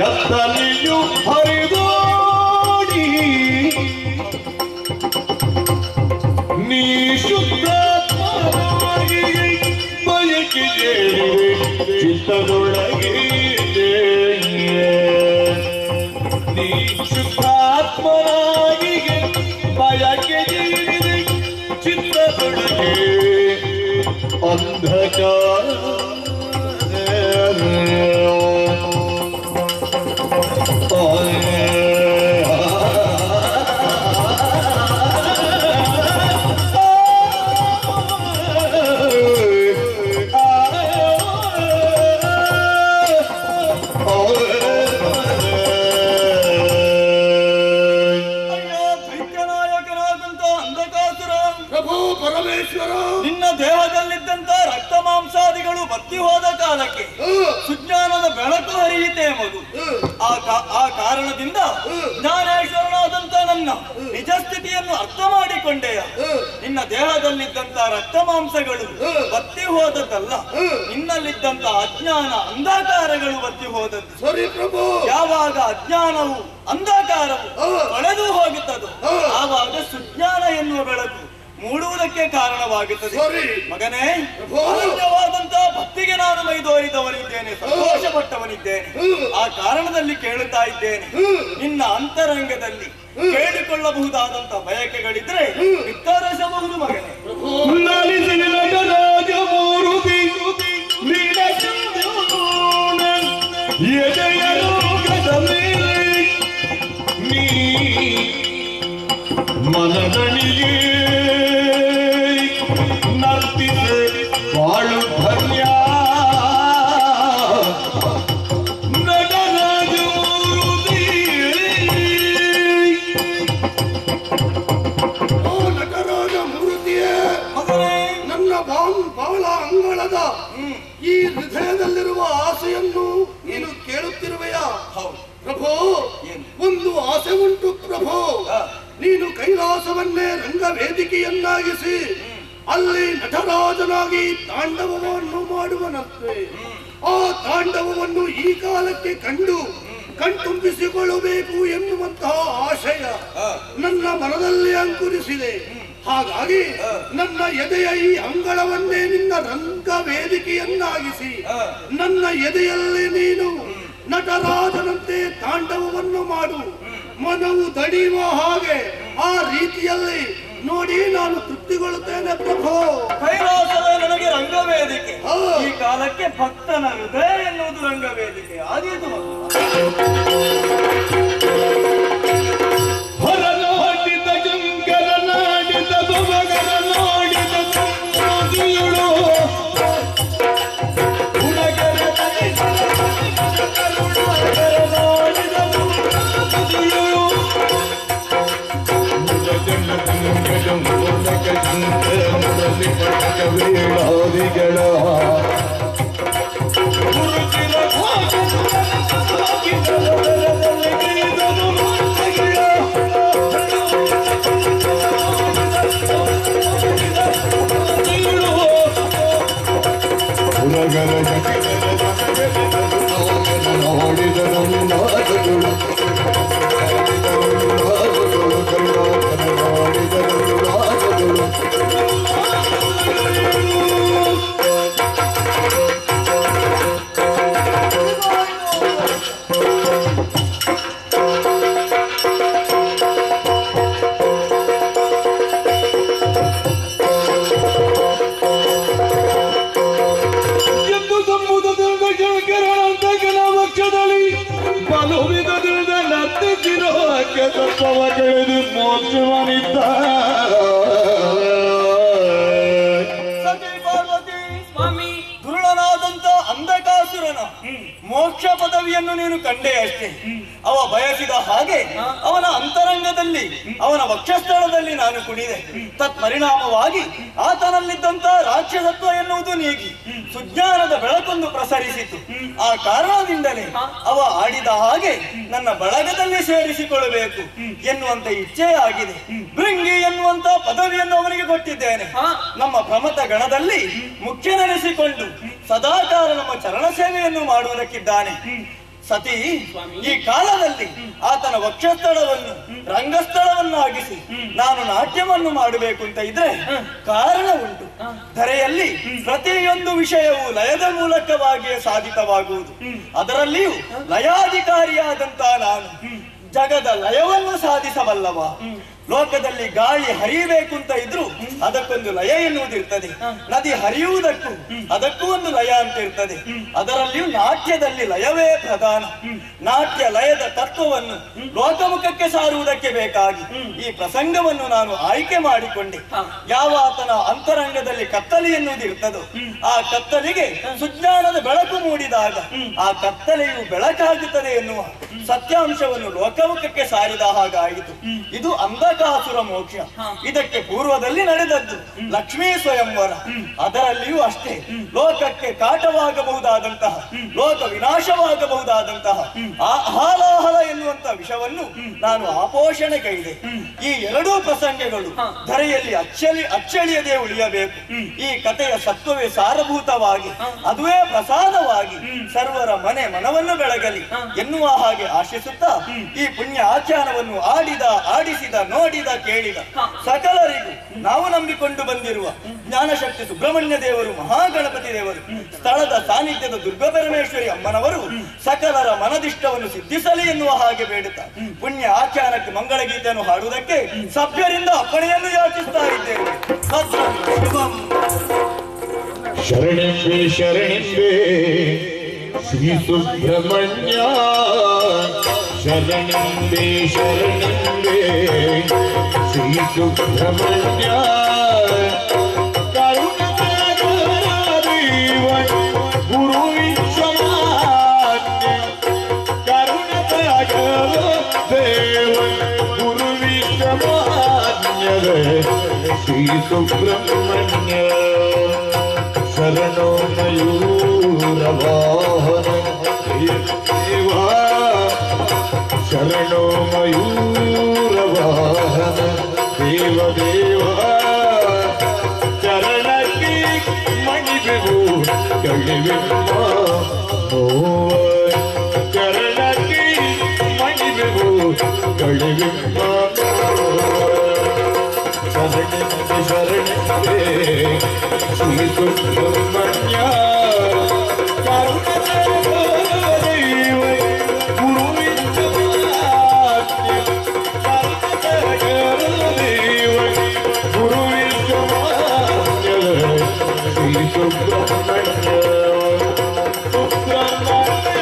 ಕತ್ತಲೆಯು ಹರಿದೋಡಿ ನೀ ಶುದ್ಧಾತ್ಮನಾಗಿ ಬಯಕೆ ಚಿತ್ತದೊಳಗೆ ನೀ ಶುದ್ಧಾತ್ಮನಾಗಿ ಬಯಕೆ ಚಿತ್ತದೊಳಗೆ ಅಯ್ಯೋ ದೈತ್ಯನಾಯಕನಾದಂತ ಅಂಧಕಾಸುರ ಪ್ರಭು ಪರಮೇಶ್ವರ ನಿನ್ನ ದೇಹದಲ್ಲಿದ್ದಂತ ರಕ್ತ ಮಾಂಸಾದಿಗಳು ಬತ್ತಿ ಹೋದ ಕಾಲಕ್ಕೆ ಸುಜ್ಞಾನದ ಬೆಳಕು ಹರಿಯಿತೆ ಮಗು ಆ ಕಾ- ಆ ಕಾರಣದಿಂದ ಜ್ಞಾನೇಶ್ವರನಾದಂತ ನನ್ನ ನಿಜ ಸ್ಥಿತಿಯನ್ನು ಅರ್ಥ ಮಾಡಿಕೊಂಡೆಯ ನಿನ್ನ ದೇಹದಲ್ಲಿದ್ದಂತ ರಕ್ತ ಮಾಂಸಗಳು ಬತ್ತಿ ಹೋದದ್ದಲ್ಲ ನಿನ್ನಲ್ಲಿದ್ದಂತ ಅಜ್ಞಾನ ಅಂಧಕಾರಗಳು ಬತ್ತಿ ಹೋದದ್ದು ಸರಿ ಪ್ರಭು ಯಾವಾಗ ಅಜ್ಞಾನವು ಅಂಧಕಾರವು ತೊಳೆದು ಹೋಗುತ್ತದೋ ಆವಾಗ ಸುಜ್ಞಾನ ಎನ್ನುವ ಬೆಳಕು ಮೂಡುವುದಕ್ಕೆ ಕಾರಣವಾಗುತ್ತದೆ ಸರಿ ಮಗನೇ ಪ್ರಭು. ಅನನ್ಯವಾದಂತಹ ಭಕ್ತಿಗೆ ನಾನು ಮೈದೋರಿದವನಿದ್ದೇನೆ ಸಂತೋಷ ಪಟ್ಟವನಿದ್ದೇನೆ ಆ ಕಾರಣದಲ್ಲಿ ಕೇಳುತ್ತಾ ಇದ್ದೇನೆ ನಿನ್ನ ಅಂತರಂಗದಲ್ಲಿ ಕೇಳಿಕೊಳ್ಳಬಹುದಾದಂತ ಬಯಕೆಗಳಿದ್ರೆ ವಿತ್ತರಿಸಬಹುದು ಮಗನೇ ನಲಿಸಿ ನಟರಾಜ ಮೂರುತಿ ನೀಲಚಂದ್ರನ ಎದೆಯ ರೋಗದ ಮೇಲೆ ನೀ ಮನದಣಿಗೆ ನರ್ತಿಸೆ ಬಾಳು ಧನ್ಯ ನಟರಾಜ ಮೂರುತಿ ಓ ನಟರಾಜ ಮೂರ್ತಿಯೇ ಮಗನೇ ನನ್ನ ಬಾಂ ಬಾಳ ಅಂಗಳದ ಈ ಹೃದಯದಲ್ಲಿರುವ ಆಸೆಯನ್ನು ನೀನು ಕೇಳುತ್ತಿರುವೆಯಾ ಹೌದು ಪ್ರಭು ಏನು? ಒಂದು ಆಸೆ ಉಂಟು ಪ್ರಭು ಹಾ. ನೀನು ಕೈಲಾಸವನ್ನೇ ರಂಗವೇದಿಕೆಯನ್ನಾಗಿಸಿ ಅಲ್ಲಿ ನಟರಾಜನಾಗಿ ತಾಂಡವವನ್ನು ಮಾಡುವನಂತೆ ಆ ತಾಂಡವವನ್ನು ಈ ಕಾಲಕ್ಕೆ ಕಂಡು ಕಣ್ತುಂಬಿಸಿಕೊಳ್ಳಬೇಕು ಎನ್ನುವಂತಹ ಆಶಯ ನನ್ನ ಮನದಲ್ಲಿ ಅಂಕುರಿಸಿದೆ ಹಾಗಾಗಿ ನನ್ನ ಎದೆಯ ಈ ಅಂಗಳವನ್ನೇ ನಿನ್ನ ರಂಗ ವೇದಿಕೆಯನ್ನಾಗಿಸಿ ನನ್ನ ಎದೆಯಲ್ಲಿ ನೀನು ನಟರಾಜನಂತೆ ತಾಂಡವವನ್ನು ಮಾಡು ಮನವು ದಣಿಯುವ ಹಾಗೆ ಆ ರೀತಿಯಲ್ಲಿ ನೋಡಿ ನಾನು ತೃಪ್ತಿಗೊಳ್ಳುತ್ತೇನೆ ಪ್ರಭು ಕೈಲಾಸವೇ ನನಗೆ ರಂಗವೇದಿಕೆ ಹಾ. ಈ ಕಾಲಕ್ಕೆ ಭಕ್ತನ ಹೃದಯ ಎನ್ನುವುದು ರಂಗವೇದಿಕೆ ಆದೀತು ಮಗು. ಹೊರನಾಡಿದ ಜಂಗರನಾಡಿದ ಬೊಬಗರ ನೋಡಿದ ತುಂಬೋದಿಯಳು ಉಡಗರ ನೋಡಿದ ತುಂಬೋದಿಯಳು ಮುರಗಣ್ಣ ತುಂಗಡ ಮೂಲಕ ಜಂಕ ಮುರಳಿ ಪಟಕ ವೇಳಾದಿಗಳ ಗುರುತಿರ ಉರಗರ ನೋಡಿದರು ನಾದಗಳು ನೋಡಿದರು ನಾದಗಳು ಎಂದು ಸಮುದ್ರದಿಂದ ಕೆಳಕೆರಳಂತ ಕೆಲವಕ್ಷದಲ್ಲಿ ಬಲು ವಿಧದಿಂದ ನರ್ತಿಸಿರೋ ಕೆಸಪ್ಪವ ಕೆಳೆದು ಮೋಕ್ಷವನಿದ್ದ ಸತಿ ಪಾರ್ವತಿ ಸ್ವಾಮಿ ದುರುಳನಾದಂತ ಅಂಧಕಾಸುರನ ಮೋಕ್ಷ ಪದವಿಯನ್ನು ನೀನು ಕಂಡೆ ಅಷ್ಟೇ ಅವ ಬಯಸಿದ ಹಾಗೆ ಅವನ ಅಂತರಂಗದಲ್ಲಿ ಅವನ ವಕ್ಷಸ್ಥಳದಲ್ಲಿ ನಾನು ಕುಣಿದೆ ತತ್ ಪರಿಣಾಮವಾಗಿ ಆತನಲ್ಲಿದ್ದಂತ ರಾಕ್ಷಸತ್ವ ಎನ್ನುವುದು ನೀಗಿ ಸುಜ್ಞಾನದ ಬೆಳಕೊಂದು ಪ್ರಸರಿಸಿತು ಆ ಕಾರಣದಿಂದಲೇ ಅವ ಆಡಿದ ಹಾಗೆ ನನ್ನ ಬಳಗದಲ್ಲಿ ಸೇರಿಸಿಕೊಳ್ಳಬೇಕು ಎನ್ನುವಂತ ಇಚ್ಛೆ ಆಗಿದೆ ಭೃಂಗಿ ಎನ್ನುವಂತ ಪದವಿಯನ್ನು ಅವನಿಗೆ ಕೊಟ್ಟಿದ್ದೇನೆ ನಮ್ಮ ಪ್ರಮಥ ಗಣದಲ್ಲಿ ಮುಖ್ಯನೆನಿಸಿಕೊಂಡು ಸದಾಕಾಲ ನಮ್ಮ ಚರಣ ಸೇವೆಯನ್ನು ಮಾಡುವುದಕ್ಕಿದ್ದಾನೆ ಸತಿ ಈ ಕಾಲದಲ್ಲಿ ಆತನ ವಕ್ಷಸ್ಥಳವನ್ನು ರಂಗಸ್ಥಳವನ್ನಾಗಿಸಿ ನಾನು ನಾಟ್ಯವನ್ನು ಮಾಡಬೇಕು ಅಂತ ಇದ್ರೆ ಕಾರಣ ಉಂಟು ಧರೆಯಲ್ಲಿ ಪ್ರತಿಯೊಂದು ವಿಷಯವು ಲಯದ ಮೂಲಕವಾಗಿಯೇ ಸಾಧಿತವಾಗುವುದು ಅದರಲ್ಲಿಯೂ ಲಯಾಧಿಕಾರಿಯಾದಂತ ನಾನು ಜಗದ ಲಯವನ್ನು ಸಾಧಿಸಬಲ್ಲವ ಲೋಕದಲ್ಲಿ ಗಾಳಿ ಹರಿಯಬೇಕು ಅಂತ ಇದ್ರು ಅದಕ್ಕೊಂದು ಲಯ ಎನ್ನುವುದಿರ್ತದೆ ನದಿ ಹರಿಯುವುದಕ್ಕೂ ಅದಕ್ಕೂ ಒಂದು ಲಯ ಅಂತ ಇರ್ತದೆ ಅದರಲ್ಲಿಯೂ ನಾಟ್ಯದಲ್ಲಿ ಲಯವೇ ಪ್ರಧಾನ ನಾಟ್ಯ ಲಯದ ತತ್ವವನ್ನು ಲೋಕಮುಖಕ್ಕೆ ಸಾರುವುದಕ್ಕೆ ಬೇಕಾಗಿ ಈ ಪ್ರಸಂಗವನ್ನು ನಾನು ಆಯ್ಕೆ ಮಾಡಿಕೊಂಡೆ ಯಾವ ಆತನ ಅಂತರಂಗದಲ್ಲಿ ಕತ್ತಲೆ ಎನ್ನುವುದಿರ್ತದೋ ಆ ಕತ್ತಲಿಗೆ ಸುಜ್ಞಾನದ ಬೆಳಕು ಮೂಡಿದಾಗ ಆ ಕತ್ತಲೆಯು ಬೆಳಕಾಗುತ್ತದೆ ಎನ್ನುವ ಸತ್ಯಾಂಶವನ್ನು ಲೋಕಮುಖಕ್ಕೆ ಸಾರಿದ ಹಾಗಾಯಿತು ಇದು ಅಂಧಕಾಸುರ ಮೋಕ್ಷ ಇದಕ್ಕೆ ಪೂರ್ವದಲ್ಲಿ ನಡೆದದ್ದು ಲಕ್ಷ್ಮೀ ಸ್ವಯಂವರ ಅದರಲ್ಲಿಯೂ ಅಷ್ಟೇ ಲೋಕಕ್ಕೆ ಕಾಟವಾಗಬಹುದಾದಂತಹ ಲೋಕ ವಿನಾಶವಾಗಬಹುದಾದಂತಹ ಆ ಹಾಲಾಹಲ ಎನ್ನುವಂತ ವಿಷವನ್ನು ನಾನು ಆಪೋಷಣೆ ಕೈದೆ ಈ ಎರಡೂ ಪ್ರಸಂಗಗಳು ಧರೆಯಲ್ಲಿ ಅಚ್ಚಳಿ ಅಚ್ಚಳಿಯದೆ ಉಳಿಯಬೇಕು ಈ ಕಥೆಯ ಸತ್ವವೇ ಸಾರಭೂತವಾಗಿ ಅದುವೇ ಪ್ರಸಾದವಾಗಿ ಸರ್ವರ ಮನೆ ಮನವನ್ನು ಬೆಳಗಲಿ ಎನ್ನುವ ಹಾಗೆ ಆಶಿಸುತ್ತಾ ಈ ಪುಣ್ಯ ಆಖ್ಯಾನವನ್ನು ಆಡಿದ ಆಡಿಸಿದ ನೋಡಿದ ಕೇಳಿದ ಸಕಲರಿಗೂ ನಾವು ನಂಬಿಕೊಂಡು ಬಂದಿರುವ ಜ್ಞಾನಶಕ್ತಿ ಸುಬ್ರಹ್ಮಣ್ಯ ದೇವರು ಮಹಾಗಣಪತಿ ದೇವರು ಸ್ಥಳದ ಸಾನ್ನಿಧ್ಯದ ದುರ್ಗಾ ಪರಮೇಶ್ವರಿ ಅಮ್ಮನವರು ಸಕಲರ ಮನದಿಷ್ಟವನ್ನು ಸಿದ್ಧಿಸಲಿ ಎನ್ನುವ ಹಾಗೆ ಬೇಡುತ್ತಾ ಪುಣ್ಯ ಆಖ್ಯಾನಕ್ಕೆ ಮಂಗಳ ಗೀತೆಯನ್ನು ಹಾಡುವುದಕ್ಕೆ ಸಭ್ಯರಿಂದ ಅಪ್ಪಣೆಯನ್ನು ಯಾಚಿಸ್ತಾ ಇದ್ದೇವೆ ಭದ್ರಂ ಶುಭಂ ಶರಣೆಂಬೆ ಶರಣೆಂಬೆ ಶ್ರೀ ಸುಬ್ರಹ್ಮಣ್ಯ ಶರಣೆಂಬೆ ಶರಣೆಂಬೆ ಶ್ರೀ ಸುಬ್ರಹ್ಮಣ್ಯ ಕರುಣಾದೇವನ್ ಗುರು ವಿಶ್ವಮಾನ್ಯ ಕರುಣಾದೇವನ್ ಗುರು ವಿಶ್ವಮಾನ್ಯದ ಶ್ರೀ ಸುಬ್ರಹ್ಮಣ್ಯ ಶರಣೋ ಮಯೂರವಾಹನ ದೇವಾ ಶರಣೋ ಮಯೂರವಾಹನ ದೇವ ದೇವ ಚರಣಕ್ಕೆ ಮಣಿಬೆವು ಕಳಿವೆಮ್ಮ ನೋವ ಚರಣಕ್ಕೆ ಮಣಿಬೆವು ಕಳಿವೆಮ್ಮ ಶರಣಕ್ಕೆ ಶರಣಕ್ಕೆ ಶ್ರೀ ಸುಬ್ರಹ್ಮಣ್ಯ ಕರುಣದೇವ ಗುರು ವಿಶ್ವಮಾನ್ಯ ಕರುಣದೇವ ಗುರು ವಿಶ್ವಮಾನ್ಯ ಶ್ರೀ ಸುಬ್ರಹ್ಮಣ್ಯ ಸುಬ್ರಹ್ಮಣ್ಯ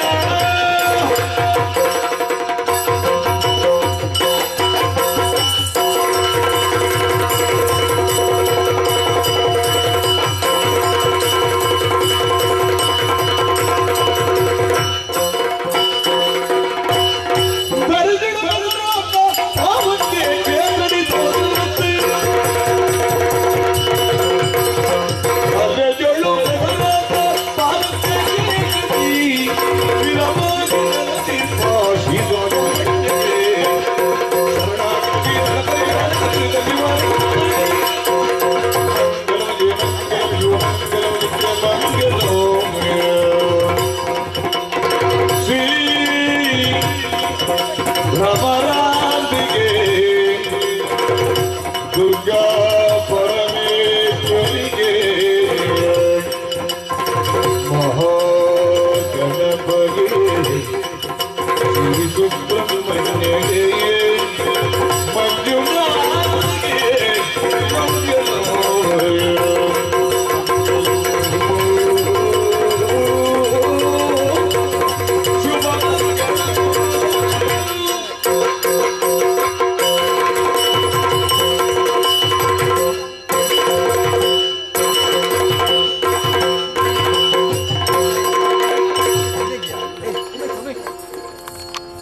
ಭ್ರಮರಾಂಬಿಗೆ ದುರ್ಗಾ ಪರಮೇಶ್ವರಿಗೆ ಮಹಾ